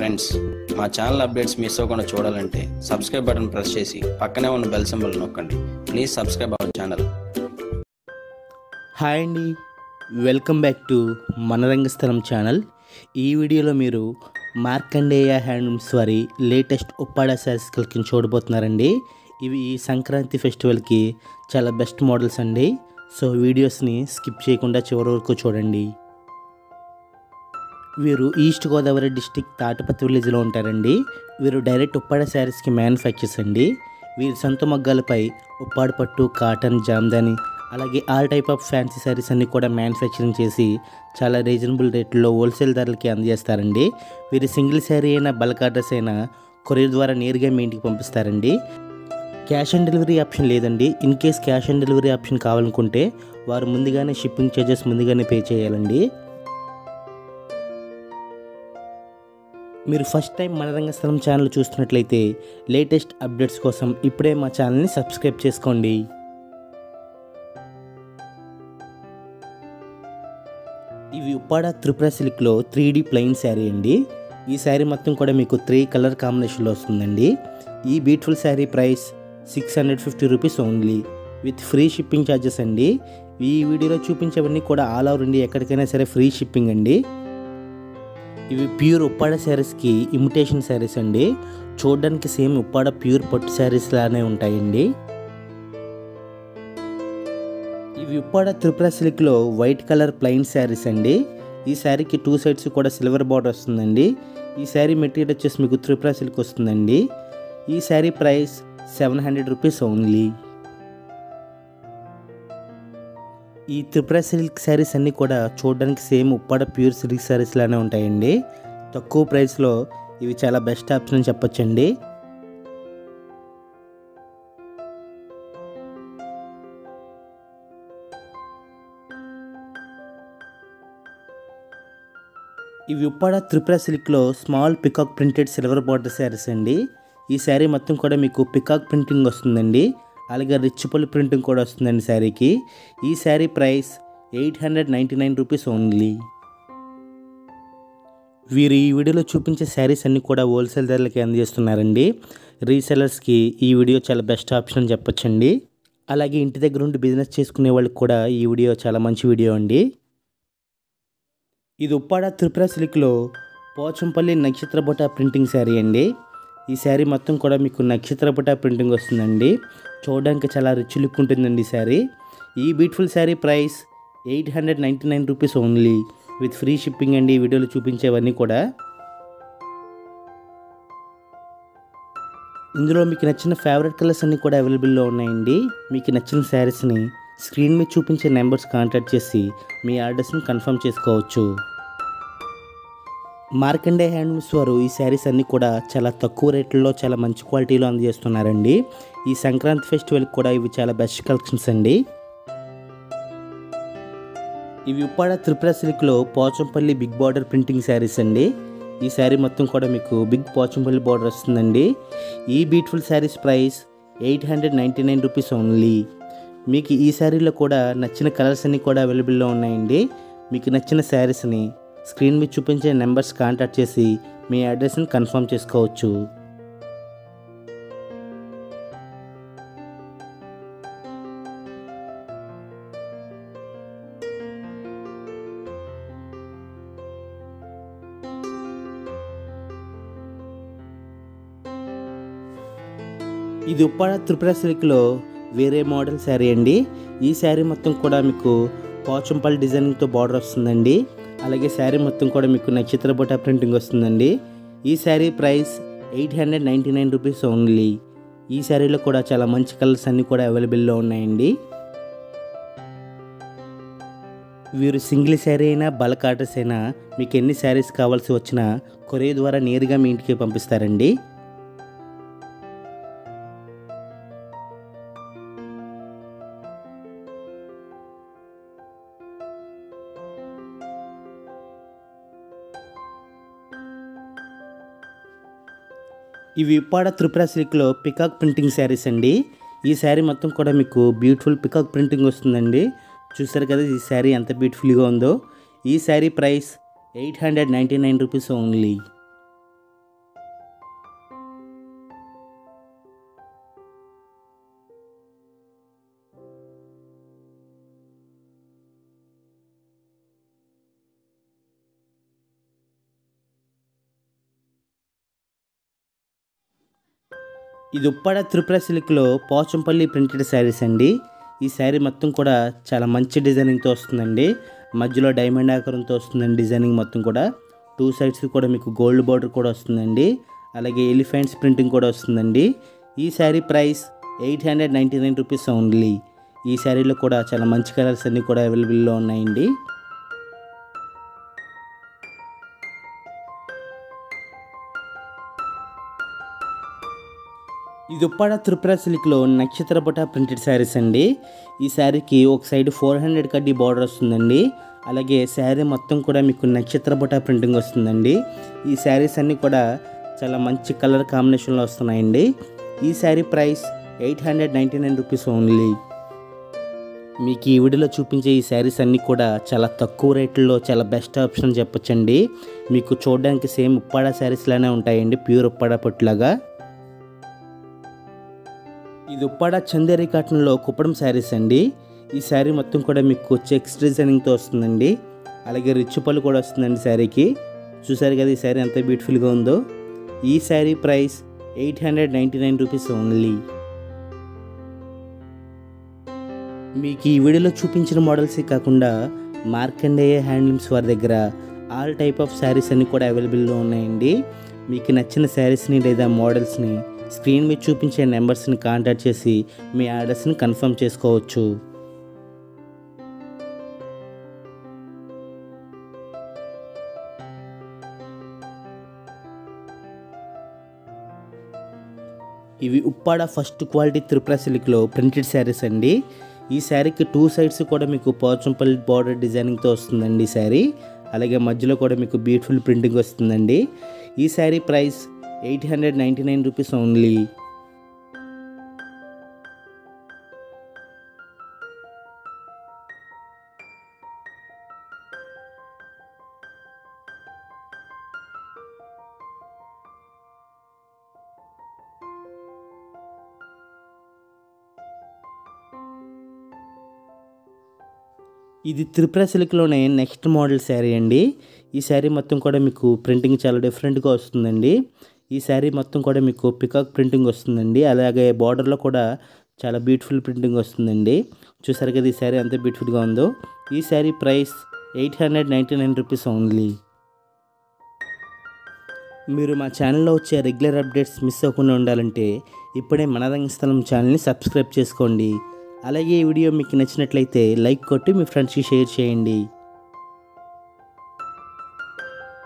friends మా channel updates miss అవ్వకుండా చూడాలంటే సబ్స్క్రైబ్ బటన్ ప్రెస్ చేసి పక్కనే ఉన్న బెల్ సింబల్ నొక్కండి please subscribe our channel hi అండి welcome back to Manarangasthalam channel ఈ వీడియోలో మీరు మార్కండేయ హ్యాండ్లూమ్స్ వారి లేటెస్ట్ ఉప్పాడ శారీస్ కలెక్షన్ చూడబోతున్నారండి ఇవి ఈ సంక్రాంతి ఫెస్టివల్కి చాలా బెస్ట్ మోడల్స్ అండి సో వీడియోస్ని స్కిప్ చేయకుండా చివరి వరకు చూడండి వీరు ఈస్ట్ గోదావరి డిస్టిక్ తాటపత్రి విలేజ్లో ఉంటారండి వీరు డైరెక్ట్ ఉప్పాడ శారీస్కి మ్యానుఫ్యాక్చర్స్ అండి వీరి సొంత మగ్గాలపై ఉప్పాడ పట్టు కాటన్ జామ్దాని అలాగే all type of fancy sarees అన్ని కూడా మ్యానుఫ్యాక్చరింగ్ చేసి చాలా రీజనబుల్ రేట్లో హోల్సేల్ ధరలకి అందజేస్తారండి వీరి సింగిల్ శారీ అయినా బల్క్ ఆర్డర్స్ అయినా కొరియర్ ద్వారా నేరుగా మీ ఇంటికి పంపిస్తారండి క్యాష్ ఆన్ డెలివరీ ఆప్షన్ లేదండి in case cash on delivery option కావాలనుకుంటే వారు ముందుగానే షిప్పింగ్ ఛార్జెస్ ముందుగానే పే చేయాలండి మీరు ఫస్ట్ టైం మన రంగస్థలం ఛానల్ చూస్తున్నట్లయితే లేటెస్ట్ అప్డేట్స్ కోసం ఇప్పుడే మా ఛానల్ని సబ్స్క్రైబ్ చేసుకోండి ఇవి ఉప్పాడ త్రిపుర సిల్క్లో త్రీ డీ ప్లెయిన్ శారీ అండి ఈ శారీ మొత్తం కూడా మీకు త్రీ కలర్ కాంబినేషన్లో వస్తుందండి ఈ beautiful sari price six hundred fifty rupees only with free shipping charges అండి ఈ వీడియోలో చూపించేవన్నీ కూడా ఆల్ ఓవర్ ఇండియా ఎక్కడికైనా సరే ఫ్రీ షిప్పింగ్ అండి ఇవి ప్యూర్ ఉప్పాడ శారీస్కి ఇమిటేషన్ శారీస్ అండి చూడడానికి సేమ్ ఉప్పాడ ప్యూర్ పట్టు శారీస్ లానే ఉంటాయండి ఇవి ఉప్పాడ త్రిపుర సిల్క్లో వైట్ కలర్ ప్లెయిన్ శారీస్ అండి ఈ శారీకి టూ సైడ్స్ కూడా సిల్వర్ బార్డర్ వస్తుందండి ఈ శారీ మెటీరియల్ వచ్చేసి మీకు త్రిపుర సిల్క్ వస్తుందండి ఈ sari price seven hundred rupees only ఈ త్రిపుర సిల్క్ శారీస్ అన్నీ కూడా చూడడానికి same Uppada pure silk sarees లానే ఉంటాయండి తక్కువ ప్రైస్లో ఇవి చాలా బెస్ట్ ఆప్షన్ అని చెప్పొచ్చండి ఇవి ఉప్పాడ త్రిపుర సిల్క్లో small peacock printed silver border sarees అండి ఈ శారీ మొత్తం కూడా మీకు పికాక్ ప్రింటింగ్ వస్తుందండి అలాగే రిచ్ పళ్ళు ప్రింటింగ్ కూడా వస్తుందండి శారీకి ఈ sari price eight hundred ninety nine rupees only వీరు ఈ వీడియోలో చూపించే శారీస్ అన్నీ కూడా హోల్సేల్ ధరలకి అందజేస్తున్నారండి రీసెలర్స్కి ఈ వీడియో చాలా బెస్ట్ ఆప్షన్ అని చెప్పొచ్చండి అలాగే ఇంటి దగ్గర ఉండి బిజినెస్ చేసుకునే వాళ్ళకి కూడా ఈ వీడియో చాలా మంచి వీడియో అండి ఇది ఉప్పాడ త్రిపుర సిల్క్లో పోచంపల్లి నక్షత్ర బుట్ట ప్రింటింగ్ శారీ అండి ఈ శారీ మొత్తం కూడా మీకు నక్షత్ర బుట్ట ప్రింటింగ్ వస్తుందండి చూడడానికి చాలా రిచ్ లుక్ ఉంటుందండి ఈ శారీ ఈ beautiful sari price eight hundred ninety nine rupees only with free shipping అండి ఈ వీడియోలో చూపించేవన్నీ కూడా ఇందులో మీకు నచ్చిన ఫేవరెట్ కలర్స్ అన్నీ కూడా అవైలబుల్లో ఉన్నాయండి మీకు నచ్చిన శారీస్ని స్క్రీన్ మీద చూపించే నెంబర్స్ కాంటాక్ట్ చేసి మీ ఆర్డర్స్ని కన్ఫర్మ్ చేసుకోవచ్చు మార్కండే హ్యాండ్లూమ్స్ వారు ఈ శారీస్ అన్నీ కూడా చాలా తక్కువ రేట్లలో చాలా మంచి క్వాలిటీలో అందజేస్తున్నారండి ఈ సంక్రాంతి ఫెస్టివల్కి కూడా ఇవి చాలా బెస్ట్ కలెక్షన్స్ అండి ఇవి ఉప్పాడ త్రిపుర సిల్క్లో Pochampally big border printing sarees అండి ఈ శారీ మొత్తం కూడా మీకు బిగ్ పోచంపల్లి బార్డర్ వస్తుందండి ఈ beautiful sarees price eight hundred ninety nine rupees only మీకు ఈ శారీలో కూడా నచ్చిన కలర్స్ అన్నీ కూడా అవైలబుల్లో ఉన్నాయండి మీకు నచ్చిన శారీస్ని స్క్రీన్ మీద చూపించే నెంబర్స్ కాంటాక్ట్ చేసి మీ అడ్రస్ని కన్ఫర్మ్ చేసుకోవచ్చు ఇది ఉప్పాడ త్రిపుర సిల్క్లో వేరే మోడల్ శారీ అండి ఈ శారీ మొత్తం కూడా మీకు పోచంపల్లి డిజైనింగ్తో బార్డర్ వస్తుందండి అలాగే శారీ మొత్తం కూడా మీకు నక్షత్ర బొట ప్రింటింగ్ వస్తుందండి ఈ sari price eight hundred ninety nine rupees only ఈ శారీలో కూడా చాలా మంచి కలర్స్ అన్నీ కూడా అవైలబుల్లో ఉన్నాయండి వీరు సింగిల్ శారీ అయినా బల్క్ ఆర్డర్స్ అయినా మీకు ఎన్ని శారీస్ కావాల్సి వచ్చినా కొరియర్ ద్వారా నేరుగా మీ ఇంటికి పంపిస్తారండి ఇవి ఉప్పాడ త్రిపుర సిల్క్లో పికాక్ ప్రింటింగ్ శారీస్ అండి ఈ శారీ మొత్తం కూడా మీకు బ్యూటిఫుల్ పికాక్ ప్రింటింగ్ వస్తుందండి చూసారు కదా ఈ శారీ ఎంత బ్యూటిఫుల్గా ఉందో ఈ sari price eight hundred ninety nine rupees only ఇది ఉప్పాడ త్రిపుర సిల్క్లో పోచంపల్లి ప్రింటెడ్ శారీస్ అండి ఈ శారీ మొత్తం కూడా చాలా మంచి డిజైనింగ్తో వస్తుందండి మధ్యలో డైమండ్ ఆకారంతో వస్తుందండి డిజైనింగ్ మొత్తం కూడా టూ సైడ్స్ కూడా మీకు గోల్డ్ బార్డర్ కూడా వస్తుందండి అలాగే ఎలిఫెంట్స్ ప్రింటింగ్ కూడా వస్తుందండి ఈ sari price eight hundred ninety nine rupees only ఈ శారీలో కూడా చాలా మంచి కలర్స్ అన్నీ కూడా అవైలబుల్లో ఉన్నాయండి ఇది ఉప్పాడ త్రిపుర సిల్క్లో నక్షత్ర బుట్ట ప్రింటెడ్ శారీస్ అండి ఈ శారీకి ఒక సైడ్ ఫోర్ హండ్రెడ్ కడ్డీ బార్డర్ వస్తుందండి అలాగే శారీ మొత్తం కూడా మీకు నక్షత్ర బుట్ట ప్రింటింగ్ వస్తుందండి ఈ శారీస్ అన్నీ కూడా చాలా మంచి కలర్ కాంబినేషన్లో వస్తున్నాయండి ఈ sari price eight hundred ninety nine rupees only మీకు ఈ వీడియోలో చూపించే ఈ శారీస్ అన్నీ కూడా చాలా తక్కువ రేట్లో చాలా బెస్ట్ ఆప్షన్ చెప్పొచ్చండి మీకు చూడడానికి సేమ్ ఉప్పాడ శారీస్ లానే ఉంటాయండి ప్యూర్ ఉప్పాడ పొట్టులాగా ఇది ఉప్పాడ చందేరి కాటన్లో కుప్పడం శారీస్ అండి ఈ శారీ మొత్తం కూడా మీకు చెక్స్ డిజైనింగ్తో వస్తుందండి అలాగే రిచ్ పళ్ళు కూడా వస్తుందండి శారీకి చూసారు కదా ఈ శారీ ఎంత బ్యూటిఫుల్గా ఉందో ఈ sari price eight hundred ninety nine rupees only మీకు ఈ వీడియోలో చూపించిన మోడల్సే కాకుండా మార్కండేయ హ్యాండ్లూమ్స్ వారి దగ్గర ఆల్ టైప్ ఆఫ్ శారీస్ అన్నీ కూడా అవైలబుల్లో ఉన్నాయండి మీకు నచ్చిన శారీస్ని లేదా మోడల్స్ని స్క్రీన్ మీద చూపించే నెంబర్స్ని కాంటాక్ట్ చేసి మీ ఆర్డర్స్ని కన్ఫర్మ్ చేసుకోవచ్చు ఇవి ఉప్పాడ ఫస్ట్ క్వాలిటీ త్రిపుర సిల్క్లో ప్రింటెడ్ శారీస్ అండి ఈ శారీకి టూ సైడ్స్ కూడా మీకు పోచంపల్లి బార్డర్ డిజైనింగ్తో వస్తుందండి ఈ శారీ అలాగే మధ్యలో కూడా మీకు బ్యూటిఫుల్ ప్రింటింగ్ వస్తుందండి ఈ sari price eight hundred ninety nine rupees only ఇది త్రిపుర సిల్క్లోనే నెక్స్ట్ మోడల్ శారీ అండి ఈ శారీ మొత్తం కూడా మీకు ప్రింటింగ్ చాలా డిఫరెంట్గా వస్తుందండి ఈ శారీ మొత్తం కూడా మీకు పికాక్ ప్రింటింగ్ వస్తుందండి అలాగే బార్డర్లో కూడా చాలా బ్యూటిఫుల్ ప్రింటింగ్ వస్తుందండి చూసారు కదా ఈ శారీ ఎంత బ్యూటిఫుల్గా ఉందో ఈ sari price eight hundred ninety nine rupees only మీరు మా ఛానల్లో వచ్చే రెగ్యులర్ అప్డేట్స్ మిస్ అవ్వకుండా ఉండాలంటే ఇప్పుడే మన రంగస్థలం ఛానల్ని సబ్స్క్రైబ్ చేసుకోండి అలాగే ఈ వీడియో మీకు నచ్చినట్లయితే లైక్ కొట్టి మీ ఫ్రెండ్స్కి షేర్ చేయండి